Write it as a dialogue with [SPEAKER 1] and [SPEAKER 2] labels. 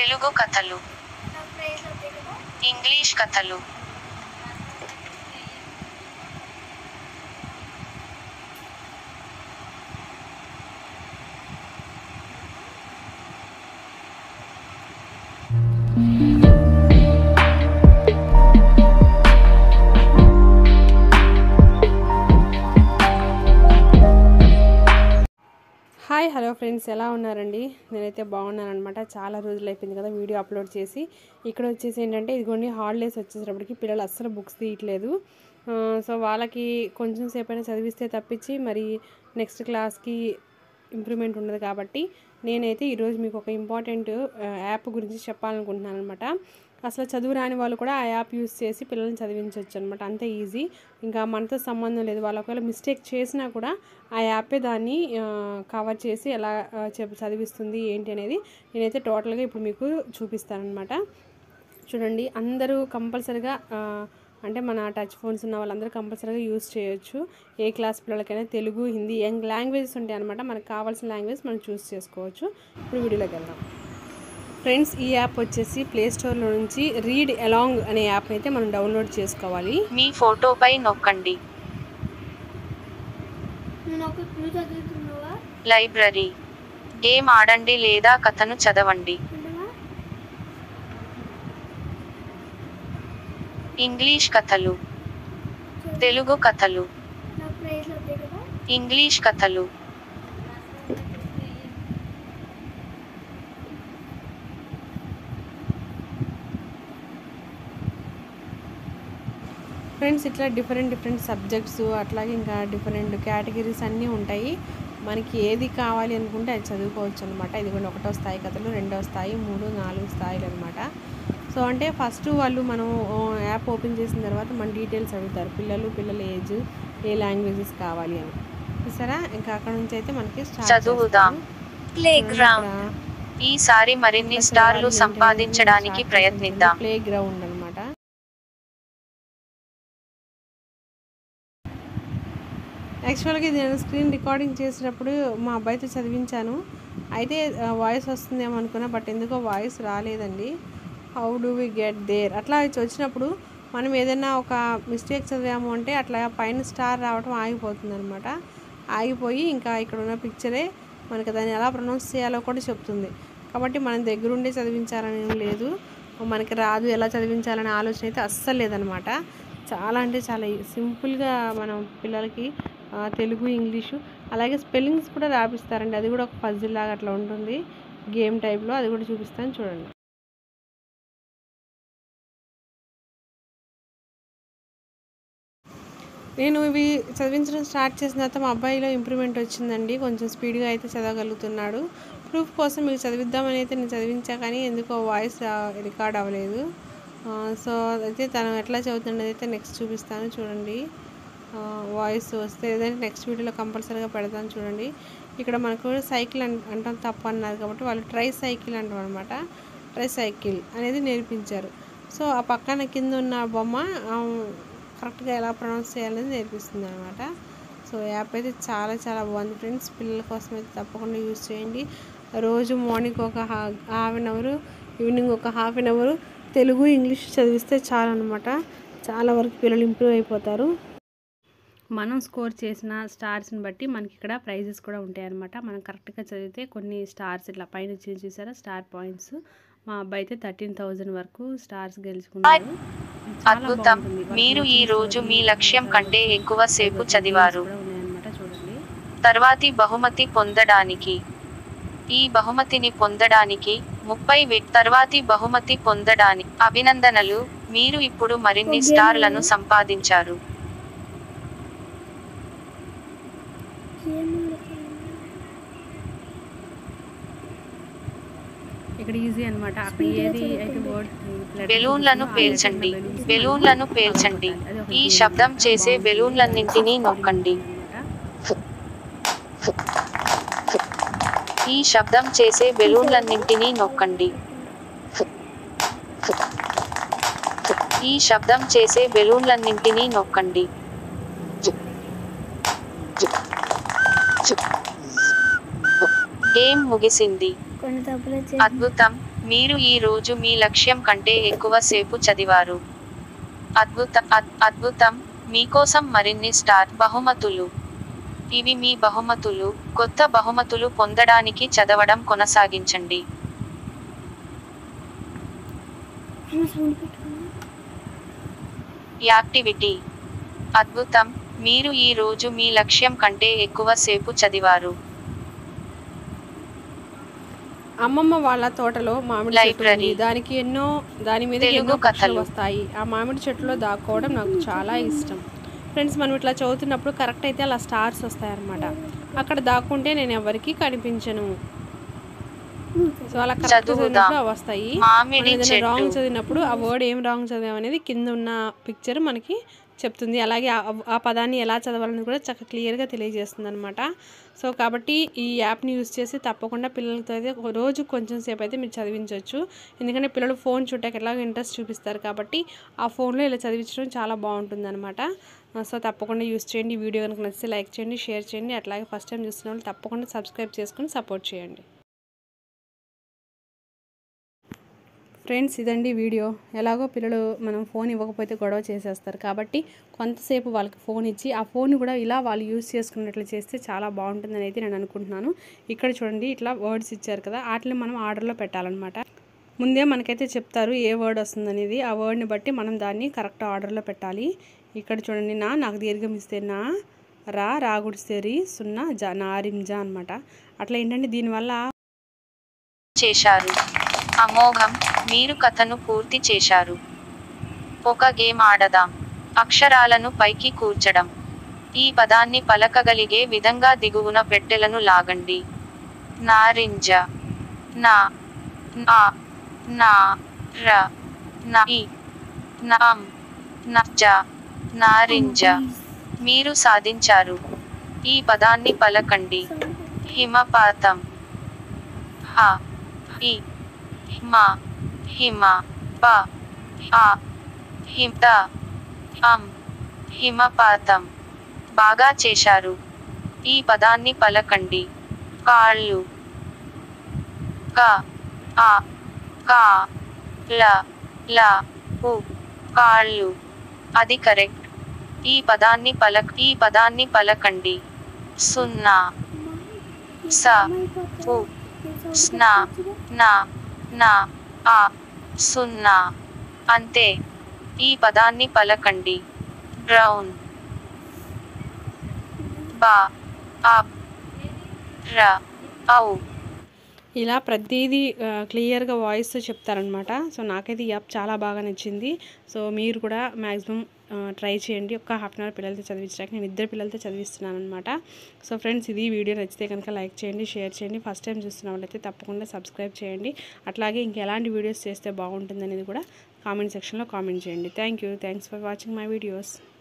[SPEAKER 1] తెలుగు కథలు
[SPEAKER 2] నాకు ప్రైజ్ అవుతాయి కదా
[SPEAKER 1] ఇంగ్లీష్ కథలు
[SPEAKER 3] హాయ్ హలో ఫ్రెండ్స్ ఎలా ఉన్నారండి నేనైతే బాగున్నాను అనమాట చాలా రోజులు అయిపోయింది కదా వీడియో అప్లోడ్ చేసి ఇక్కడ వచ్చేసి ఏంటంటే ఇదిగోండి హాలిడేస్ వచ్చేటప్పటికి పిల్లలు అస్సలు బుక్స్ తీయట్లేదు ఆ, సో వాళ్ళకి కొంచెం సేపు అయినా చదివిస్తే తప్పించి మరి నెక్స్ట్ క్లాస్కి ఇంప్రూవ్మెంట్ ఉండదు కాబట్టి నేనైతే ఈరోజు మీకు ఒక ఇంపార్టెంట్ యాప్ గురించి చెప్పాలనుకుంటున్నాను అనమాట అసలు చదువు రాని వాళ్ళు కూడా ఆ యాప్ యూస్ చేసి పిల్లల్ని చదివించవచ్చు అనమాట అంతే ఈజీ ఇంకా మనతో సంబంధం లేదు వాళ్ళు ఒకవేళ మిస్టేక్ చేసినా కూడా ఆ యాపే దాన్ని కవర్ చేసి ఎలా ఆ, చెప్ చదివిస్తుంది ఏంటి అనేది నేనైతే టోటల్గా ఇప్పుడు మీకు చూపిస్తానమాట చూడండి అందరూ కంపల్సరిగా ఆ, అంటే మన టచ్ ఫోన్స్ ఉన్న వాళ్ళందరూ కంపల్సరీగా యూస్ చేయొచ్చు ఏ క్లాస్ పిల్లలకైనా తెలుగు హిందీ యంగ్ లాంగ్వేజెస్ ఉంటాయి అనమాట మనకు కావాల్సిన లాంగ్వేజ్ మనం చూస్ చేసుకోవచ్చు ఇప్పుడు వీడియోలోకి వెళ్దాం ఫ్రెండ్స్ ఈ యాప్ వచ్చేసి ప్లే స్టోర్లో నుంచి రీడ్ అలాంగ్ అనే యాప్ అయితే మనం డౌన్లోడ్ చేసుకోవాలి
[SPEAKER 1] మీ ఫోటోపై నొక్కండి
[SPEAKER 2] నేను ఒక క్లూ చదువుతున్నావా
[SPEAKER 1] లైబ్రరీ గేమ్ ఆడండి లేదా కథను చదవండి
[SPEAKER 2] ఉండవా
[SPEAKER 1] ఇంగ్లీష్ కథలు తెలుగు కథలు
[SPEAKER 2] నాకు ప్రైజ్ అవుతాయి కదా
[SPEAKER 1] ఇంగ్లీష్ కథలు
[SPEAKER 3] ఫ్రెండ్స్ ఇట్లా డిఫరెంట్ డిఫరెంట్ సబ్జెక్ట్స్ అట్లాగే ఇంకా డిఫరెంట్ కేటగిరీస్ అన్నీ ఉంటాయి మనకి ఏది కావాలి అనుకుంటే అది చదువుకోవచ్చు అనమాట ఇది కూడా ఒకటో స్థాయి కథలు రెండో స్థాయి మూడు నాలుగు స్థాయిలు అనమాట సో అంటే ఫస్ట్ వాళ్ళు మనం యాప్ ఓపెన్ చేసిన తర్వాత మన డీటెయిల్స్ అడుగుతారు పిల్లలు పిల్లల ఏజ్ ఏ లాంగ్వేజెస్ కావాలి అని చూసారా ఇంకా అక్కడ నుంచి అయితే మనకి స్టార్ట్
[SPEAKER 1] చదువుదాం. ప్లే గ్రౌండ్ ఈసారి మరిన్ని స్టార్లు సంపాదించడానికి ప్రయత్నిద్దాం
[SPEAKER 3] ప్లే గ్రౌండ్ అనమాట యాక్చువల్గా ఇది నేను స్క్రీన్ రికార్డింగ్ చేసేటప్పుడు మా అబ్బాయితో చదివించాను అయితే వాయిస్ వస్తుందేమో అనుకున్నా బట్ ఎందుకో వాయిస్ రాలేదండి how do we get there అట్లా వచ్చి వచ్చినప్పుడు మనం ఏదైనా ఒక మిస్టేక్ చదివాము అంటే అట్లా పైన స్టార్ రావడం ఆగిపోతుంది అనమాట ఆగిపోయి ఇంకా ఇక్కడ ఉన్న పిక్చరే మనకి దాన్ని ఎలా ప్రొనౌన్స్ చేయాలో కూడా చెప్తుంది కాబట్టి మనం దగ్గరుండి చదివించాలని ఏం లేదు మనకి రాదు ఎలా చదివించాలనే ఆలోచన అయితే అస్సలు లేదనమాట చాలా అంటే చాలా సింపుల్గా మనం పిల్లలకి ఆ, తెలుగు ఇంగ్లీషు అలాగే స్పెల్లింగ్స్ కూడా రాపిస్తారండి అది కూడా ఒక పజిల్ లాగా అట్లా ఉంటుంది గేమ్ టైప్లో అది కూడా చూపిస్తాను చూడండి నేను ఇవి చదివించడం స్టార్ట్ చేసిన తర్వాత మా అబ్బాయిలో ఇంప్రూవ్మెంట్ వచ్చిందండి కొంచెం స్పీడ్గా అయితే చదవగలుగుతున్నాడు ప్రూఫ్ కోసం మీకు చదివిద్దామని అయితే నేను చదివించా కానీ ఎందుకో వాయిస్ రికార్డ్ అవ్వలేదు ఆ, సో అయితే తను ఎట్లా చదువుతుండేది అయితే నెక్స్ట్ చూపిస్తాను చూడండి వాయిస్ వస్తే ఏదైనా నెక్స్ట్ వీడియోలో కంపల్సరీగా పెడతాను చూడండి ఇక్కడ మనకు సైకిల్ అన్ అంటాం తప్పు అన్నారు కాబట్టి వాళ్ళు ట్రై సైకిల్ అంటాం అనమాట ట్రై సైకిల్ అనేది నేర్పించారు సో ఆ పక్కన కింద ఉన్న బొమ్మ ఆ, కరెక్ట్గా ఎలా ప్రొనౌన్స్ చేయాలనేది నేర్పిస్తుంది అనమాట సో యాప్ అయితే చాలా చాలా బాగుంది ఫ్రెండ్స్ పిల్లల కోసం అయితే తప్పకుండా యూజ్ చేయండి రోజు మార్నింగ్ ఒక హాఫ్ అన్ అవర్ ఈవినింగ్ ఒక half an hour Telugu English చదివిస్తే చాలు అనమాట చాలా వరకు పిల్లలు ఇంప్రూవ్ అయిపోతారు మనం స్కోర్ చేసిన స్టార్స్ని బట్టి మనకి ఇక్కడ ప్రైజెస్ కూడా ఉంటాయి అనమాట మనం కరెక్ట్గా చదివితే కొన్ని స్టార్స్ ఇట్లా పైన వచ్చి చూసారా స్టార్ పాయింట్స్ మా అబ్బాయి అయితే థర్టీన్ థౌజండ్ వరకు స్టార్స్ గెలుచుకున్నాడు చాలా
[SPEAKER 1] అద్భుతం
[SPEAKER 3] బాగుంటుంది. వాళ్ళకి
[SPEAKER 1] మీరు ఈ
[SPEAKER 3] నచ్చిన
[SPEAKER 1] రోజు మీ
[SPEAKER 3] story,
[SPEAKER 1] లక్ష్యం కంటే ఎక్కువ సేపు
[SPEAKER 3] games
[SPEAKER 1] చదివారు
[SPEAKER 3] కూడా ఉన్నాయన్నమాట చూడండి
[SPEAKER 1] తర్వాతి బహుమతి పొందడానికి ఈ బహుమతిని పొందడానికి ముప్పై వెట్ తర్వాతి బహుమతి పొందడానికి అభినందనలు మీరు ఇప్పుడు మరిన్ని స్టార్లను సంపాదించారు
[SPEAKER 2] ఏం
[SPEAKER 3] ఇక్కడ ఈజీ అనమాట అక్కడ ఏది అయితే వర్డ్
[SPEAKER 1] బెలూన్లను పేల్చండి బెలూన్లను పేల్చండి ఈ శబ్దం చేసే బెలూన్లన్నింటినీ నొక్కండి ఈ శబ్దం చేసే బెలూన్లన్నింటినీ నొక్కండి ఈ శబ్దం చేసే బెలూన్లన్నింటినీ నొక్కండి గేమ్ ముగిసింది
[SPEAKER 2] కొన్ని తప్పులు చేసి
[SPEAKER 1] అద్భుతం మీరు ఈ రోజు మీ లక్ష్యం కంటే ఎక్కువ సేపు చదివారు అద్భుతం అద్- అద్భుతం మీకోసం మరిన్ని స్టార్ బహుమతులు ఇవి మీ బహుమతులు కొత్త బహుమతులు పొందడానికి చదవడం కొనసాగించండి
[SPEAKER 2] అమ్మ సౌండ్ పెట్టుకున్నా
[SPEAKER 1] యాక్టివిటీ అద్భుతం మీరు ఈ రోజు మీ లక్ష్యం కంటే ఎక్కువ సేపు చదివారు
[SPEAKER 3] అమ్మమ్మ వాళ్ళ తోటలో మామిడి చెట్టు ఉంది
[SPEAKER 1] లైబ్రరీ.
[SPEAKER 3] దానికి ఎన్నో దాని మీద
[SPEAKER 1] తెలుగు
[SPEAKER 3] ఎన్నో పక్షులు
[SPEAKER 1] కథలు.
[SPEAKER 3] వస్తాయి ఆ మామిడి చెట్టులో దాక్కోవడం నాకు చాలా ఇష్టం ఫ్రెండ్స్ మనం ఇట్లా చదువుతున్నప్పుడు కరెక్ట్ అయితే అలా స్టార్స్ వస్తాయన్నమాట అక్కడ దాక్కుంటే నేను ఎవరికి కనిపించను సో అలా కరెక్ట్
[SPEAKER 1] చదువుదాం.
[SPEAKER 3] చదివినప్పుడు అవి వస్తాయి
[SPEAKER 1] మామిడి చెట్టు.
[SPEAKER 3] రాంగ్ చదివినప్పుడు ఆ వర్డ్ ఏం రాంగ్ చదివాం అనేది కింద ఉన్న పిక్చర్ మనకి చెప్తుంది అలాగే ఆ- ఆ పదాన్ని ఎలా చదవాలని కూడా చక్కగా క్లియర్గా తెలియజేస్తుంది అనమాట సో కాబట్టి ఈ యాప్ని యూస్ చేసి తప్పకుండా పిల్లలతో అయితే ఒక రోజు కొంచెం సేపు అయితే మీరు చదివించవచ్చు ఎందుకంటే పిల్లలు ఫోన్ చూడటానికి ఎలాగో ఇంట్రెస్ట్ చూపిస్తారు కాబట్టి ఆ ఫోన్లో ఇలా చదివించడం చాలా బాగుంటుంది అనమాట సో తప్పకుండా యూస్ చేయండి ఈ వీడియో కనుక నచ్చితే లైక్ చేయండి షేర్ చేయండి అట్లాగే ఫస్ట్ టైం చూస్తున్న వాళ్ళు తప్పకుండా సబ్స్క్రైబ్ చేసుకొని సపోర్ట్ చేయండి ఫ్రెండ్స్ ఇదండి వీడియో ఎలాగో పిల్లలు మనం ఫోన్ ఇవ్వకపోతే గొడవ చేసేస్తారు కాబట్టి కొంతసేపు వాళ్ళకి ఫోన్ ఇచ్చి ఆ ఫోన్ కూడా ఇలా వాళ్ళు యూస్ చేసుకున్నట్లు చేస్తే చాలా బాగుంటుందని అయితే నేను అనుకుంటున్నాను ఇక్కడ చూడండి ఇట్లా వర్డ్స్ ఇచ్చారు కదా వాటిని మనం ఆర్డర్లో పెట్టాలన్నమాట ముందే మనకైతే చెప్తారు ఏ వర్డ్ వస్తుంది అనేది ఆ వర్డ్ని బట్టి మనం దాన్ని కరెక్ట్ ఆర్డర్లో పెట్టాలి ఇక్కడ చూడండి నా నాకు దీర్ఘం ఇస్తే నా రా రా గుడిస్తే రి సున్నా జా నారింజా అనమాట అట్లా ఏంటంటే దీనివల్ల
[SPEAKER 1] చేశారు అమోఘం మీరు కథను పూర్తి చేశారు ఒక గేమ్ ఆడదాం అక్షరాలను పైకి కూర్చడం ఈ పదాన్ని పలకగలిగే విధంగా దిగువన పెట్టెలను లాగండి నారింజ నా నా నా ర నా ఈ నాం నజ నారింజ మీరు సాధించారు ఈ పదాన్ని పలకండి హిమపాతం హ ఇ హిమ హిమ ప ఆ హిమత అం హిమపాతం బాగా చేశారు ఈ పదాన్ని పలకండి కాళ్ళు క ఆ కా ల ల ఉ కాళ్ళు అది కరెక్ట్ ఈ పదాన్ని పలక్ ఈ పదాన్ని పలకండి సున్నా స ఉ స్నా నా నా ఆ సున్నా అంతే ఈ పదాన్ని పలకండి బ్రౌన్ బా అబ్ ర ఔ
[SPEAKER 3] ఇలా ప్రతిదీ క్లియర్గా వాయిస్ చెప్తారనమాట సో నాకైతే ఈ యాప్ చాలా బాగా నచ్చింది సో మీరు కూడా మ్యాక్సిమం ట్రై చేయండి ఒక హాఫ్ అన్ అవర్ పిల్లలతో చదివించడానికి నేను ఇద్దరు పిల్లలతో చదివిస్తున్నాను అనమాట సో ఫ్రెండ్స్ ఇది వీడియో నచ్చితే కనుక లైక్ చేయండి షేర్ చేయండి ఫస్ట్ టైం చూస్తున్న వాళ్ళైతే తప్పకుండా సబ్స్క్రైబ్ చేయండి అట్లాగే ఇంకెలాంటి వీడియోస్ చేస్తే బాగుంటుంది అనేది కూడా కామెంట్ సెక్షన్లో కామెంట్ చేయండి thank you thanks for watching my videos